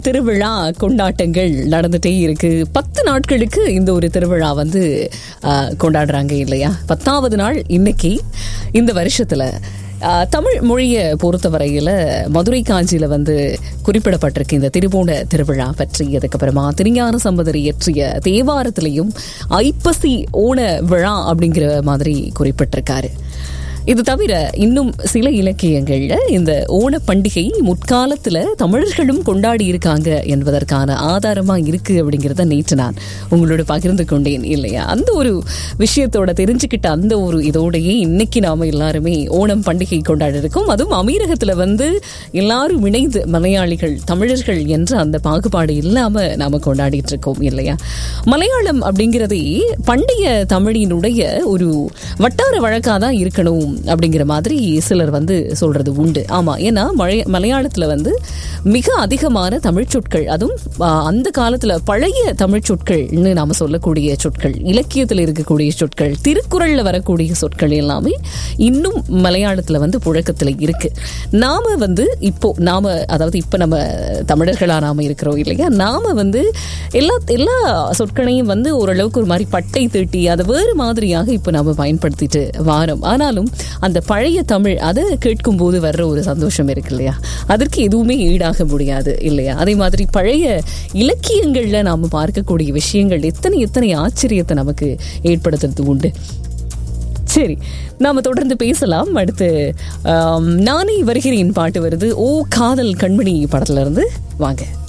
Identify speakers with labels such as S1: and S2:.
S1: திருவிழா கொண்டாட்டங்கள் நடந்துட்டே இருக்கு பத்து நாட்களுக்கு இந்த ஒரு திருவிழா வந்து ஆஹ், கொண்டாடுறாங்க இல்லையா பத்தாவது நாள் இன்னைக்கு இந்த வருஷத்துல ஆஹ், தமிழ் மொழியை பொறுத்தவரையில மதுரை காஞ்சியில வந்து குறிப்பிடப்பட்டிருக்கு இந்த திருவோண திருவிழா பற்றி அதுக்கப்புறமா திருஞான சம்பதர் இயற்றிய தேவாரத்திலையும் ஐப்பசி ஓண விழா அப்படிங்கிற மாதிரி குறிப்பிட்டிருக்காரு இது தவிர இன்னும் சில இலக்கியங்கள்ல இந்த ஓண பண்டிகை முற்காலத்துல தமிழர்களும் கொண்டாடி இருக்காங்க என்பதற்கான ஆதாரமா இருக்கு அப்படிங்கிறத நேற்று நான் உங்களோட பகிர்ந்து கொண்டேன் இல்லையா அந்த ஒரு விஷயத்தோட தெரிஞ்சுக்கிட்ட அந்த ஒரு இதோடயே இன்னைக்கு நாம எல்லாருமே ஓணம் பண்டிகை கொண்டாடி இருக்கோம் அதுவும் அமீரகத்துல வந்து எல்லாரும் இணைந்து மலையாளிகள் தமிழர்கள் என்ற அந்த பாகுபாடு இல்லாம நாம கொண்டாடிட்டு இருக்கோம் இல்லையா மலையாளம் அப்படிங்கிறதே பண்டைய தமிழினுடைய ஒரு வட்டார வழக்கா தான் இருக்கணும் அப்படிங்கிற மாதிரி சிலர் வந்து சொல்றது உண்டு ஆமா ஏன்னா மழை மலையாளத்துல வந்து மிக அதிகமான தமிழ் சொற்கள் அதுவும் ஆ, அந்த காலத்துல பழைய தமிழ் சொற்கள்னு நாம சொல்லக்கூடிய சொற்கள் இலக்கியத்தில் இருக்கக்கூடிய சொற்கள் திருக்குறள்ல வரக்கூடிய சொற்கள் எல்லாமே இன்னும் மலையாளத்துல வந்து புழக்கத்துல இருக்கு நாம வந்து இப்போ நாம அதாவது இப்ப நம்ம தமிழர்களா நாம இருக்கிறோம் இல்லையா நாம வந்து எல்லா எல்லா சொற்களையும் வந்து ஓரளவுக்கு ஒரு மாதிரி பட்டை தீட்டி அதை வேறு மாதிரியாக இப்போ நாம பயன்படுத்திட்டு வாரோம் ஆனாலும் அந்த பழைய தமிழ் அதை கேட்கும் போது வர்ற ஒரு சந்தோஷம் இருக்கு இல்லையா அதற்கு எதுவுமே ஈடாக முடியாது இல்லையா அதே மாதிரி பழைய இலக்கியங்கள்ல நாம பார்க்கக்கூடிய விஷயங்கள் எத்தனை எத்தனை ஆச்சரியத்தை நமக்கு ஏற்படுத்துறது உண்டு சரி நாம தொடர்ந்து பேசலாம் அடுத்து ஆம், நானே வருகிறேன் பாட்டு வருது ஓ காதல் கண்மணி படத்துல இருந்து வாங்க